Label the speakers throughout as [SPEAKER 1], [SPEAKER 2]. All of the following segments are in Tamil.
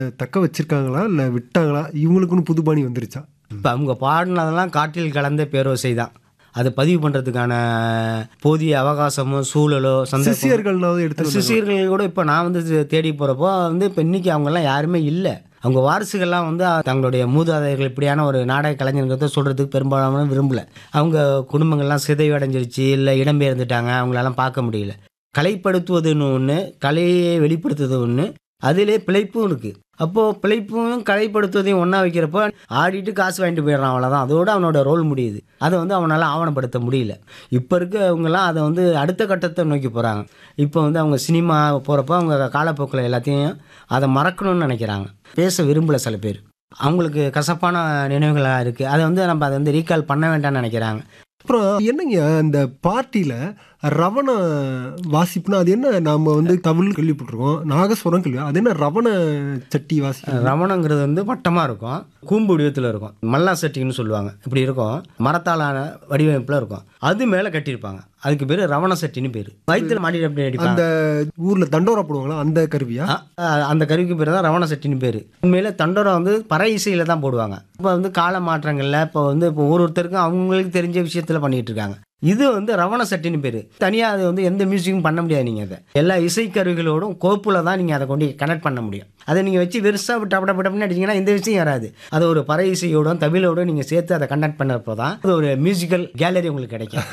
[SPEAKER 1] தக்க வச்சிருக்காங்களா இல்லை விட்டாங்களா இவங்களுக்குன்னு புது பாணி வந்துருச்சா
[SPEAKER 2] இப்போ அவங்க பாடினதெல்லாம் காற்றில் கலந்த பேரோசை தான் அது பதிவு பண்ணுறதுக்கான போதிய அவகாசமோ சூழலோ சந்தர்ப்பம்
[SPEAKER 1] சிஷியர்கள்னாவது எடுத்து வந்தாங்களா?
[SPEAKER 2] சிஷியர்கள் கூட இப்போ நான் வந்து தே- தேடி போகிறப்போ வந்து இப்போ இன்றைக்கி அவங்கெல்லாம் யாருமே இல்லை அவங்க வாரிசுகள்லாம் வந்து தங்களுடைய மூதாதையர்கள் இப்படியான ஒரு நாடக கலைஞர்கிறத சொல்கிறதுக்கு பெரும்பாலான விரும்பல அவங்க குடும்பங்கள்லாம் சிதைவடைஞ்சிருச்சு இல்லை இடம்பெயர்ந்துட்டாங்க அவங்களெல்லாம் பார்க்க முடியல கலைப்படுத்துவதுன்னு ஒன்று கலையை வெளிப்படுத்துறது ஒன்று அதிலே பிழைப்பும் இருக்குது அப்போது பிழைப்பும் கலைப்படுத்துவதையும் ஒன்றா வைக்கிறப்போ ஆடிட்டு காசு வாங்கிட்டு போயிடுறான் அவ்வளோதான் அதோட அவனோட ரோல் முடியுது அதை வந்து அவனால் ஆவணப்படுத்த முடியல இப்போ இருக்கவங்கலாம் அதை வந்து அடுத்த கட்டத்தை நோக்கி போகிறாங்க இப்போ வந்து அவங்க சினிமா போகிறப்போ அவங்க காலப்போக்கில் எல்லாத்தையும் அதை மறக்கணும்னு நினைக்கிறாங்க பேச விரும்பல சில பேர் அவங்களுக்கு கசப்பான நினைவுகளாக இருக்குது அதை வந்து நம்ம அதை வந்து ரீகால் பண்ண வேண்டாம்னு நினைக்கிறாங்க
[SPEAKER 1] அப்புறம் என்னங்க அந்த பார்ட்டியில் ரவண வாசிப்புனா அது என்ன நாம வந்து தமிழ் கேள்விப்பட்டிருக்கோம் நாகஸ்வரம் கேள்வி அது என்ன ரவண சட்டி வாசி
[SPEAKER 2] ரவணங்கிறது வந்து வட்டமாக இருக்கும் கூம்பு வடிவத்தில் இருக்கும் மல்லா சட்டின்னு சொல்லுவாங்க இப்படி இருக்கும் மரத்தாலான வடிவமைப்பில் இருக்கும் அது மேலே கட்டியிருப்பாங்க அதுக்கு பேர் ரவண சட்டின்னு பேர் வயிற்றுல மாட்டிட்டு அப்படி அடிப்பாங்க
[SPEAKER 1] அந்த ஊர்ல தண்டோரா போடுவாங்களா அந்த கருவியா
[SPEAKER 2] ஆ, ஆ, அந்த கருவிக்கு பேர் தான் ரவண சட்டின்னு பேர் உண்மையில தண்டோரம் வந்து பறை இசையில் தான் போடுவாங்க இப்போ வந்து கால மாற்றங்களில் இப்போ வந்து இப்போ ஒரு ஒருத்தருக்கும் அவங்களுக்கு தெரிஞ்ச விஷயத்தில் பண்ணிட்டு இருக்காங்க இது வந்து ரவண சட்டின்னு பேர் தனியாக அது வந்து எந்த மியூசிக்கும் பண்ண முடியாது நீங்கள் அதை எல்லா இசைக்கருவிகளோடும் கோப்பில் தான் நீங்கள் அதை கொண்டு கனெக்ட் பண்ண முடியும் அதை நீங்கள் வச்சு வெறுசாக டப்பட டப்படன்னு அடிச்சிங்கன்னா இந்த விஷயம் வராது அது ஒரு பறை இசையோட தமிழோட நீங்கள் சேர்த்து அதை கனெக்ட் பண்ணப்போ தான் அது ஒரு மியூசிக்கல் கேலரி உங்களுக்கு கிடைக்கும்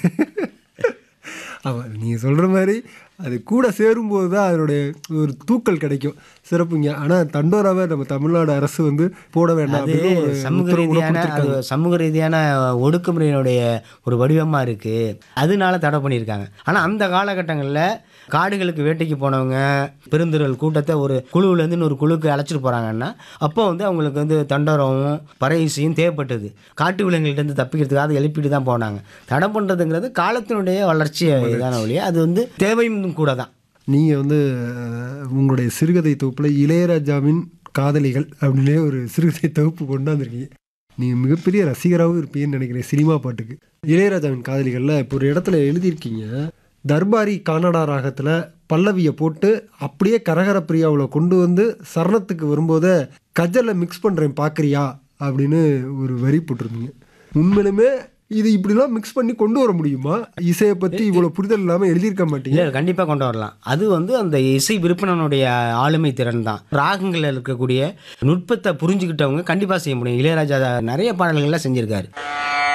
[SPEAKER 1] ஆமாம் நீங்கள் சொல்கிற மாதிரி அது கூட சேரும்போது தான் அதனுடைய ஒரு தூக்கல் கிடைக்கும் சிறப்புங்க ஆனால் தண்டோராவை நம்ம தமிழ்நாடு அரசு வந்து போட வேண்டாம்
[SPEAKER 2] அது
[SPEAKER 1] அப்படின்னு ஒரு
[SPEAKER 2] சமூக
[SPEAKER 1] உத்தரவு கூட
[SPEAKER 2] ரீதியான அது
[SPEAKER 1] கொடுத்திருக்காங்க.
[SPEAKER 2] சமூக ரீதியான ஒடுக்குமுறையினுடைய ஒரு வடிவமாக இருக்குது அதனால தடை பண்ணியிருக்காங்க ஆனால் அந்த காலகட்டங்களில் காடுகளுக்கு வேட்டைக்கு போனவங்க பெருந்திரள் கூட்டத்தை ஒரு குழுவிலேருந்து இன்னொரு குழுக்கு அழைச்சிட்டு போகிறாங்கன்னா அப்போ வந்து அவங்களுக்கு வந்து தண்டோரமும் பறையிசையும் தேவைப்பட்டது காட்டு விலங்குகள்கிட்ட தப்பிக்கிறதுக்காக அதை எழுப்பிட்டு தான் போனாங்க தடை பண்ணுறதுங்கிறது காலத்தினுடைய வளர்ச்சி இதான ஒழிய அது வந்து தேவையும் கூட தான்
[SPEAKER 1] நீங்கள் வந்து அஹ், உங்களுடைய சிறுகதை தொகுப்பில் இளையராஜாவின் காதலிகள் அப்படின்னே ஒரு சிறுகதை தொகுப்பு கொண்டாந்துருக்கீங்க நீங்கள் மிகப்பெரிய ரசிகராகவும் இருப்பீங்கன்னு நினைக்கிறேன் சினிமா பாட்டுக்கு இளையராஜாவின் காதலிகளில் இப்போ ஒரு இடத்துல எழுதியிருக்கீங்க தர்பாரி கானடா ராகத்தில் பல்லவியை போட்டு அப்படியே கரகர பிரியாவில் கொண்டு வந்து சரணத்துக்கு வரும்போது கஜலை மிக்ஸ் பண்ணுறேன் பார்க்குறியா அப்படின்னு ஒரு வரி போட்டிருந்தீங்க உண்மையிலுமே இது இப்படிலாம் மிக்ஸ் பண்ணி கொண்டு வர முடியுமா இசையை பற்றி இவ்வளோ புரிதல் இல்லாமல் எழுதியிருக்க மாட்டீங்க
[SPEAKER 2] இல்லை கண்டிப்பாக கொண்டு வரலாம் அது வந்து அந்த இசை விற்பனனுடைய ஆளுமை திறன் தான் ராகங்களில் இருக்கக்கூடிய நுட்பத்தை புரிஞ்சுக்கிட்டவங்க கண்டிப்பாக செய்ய முடியும் இளையராஜா நிறைய பாடல்கள்லாம் செஞ்சுருக்காரு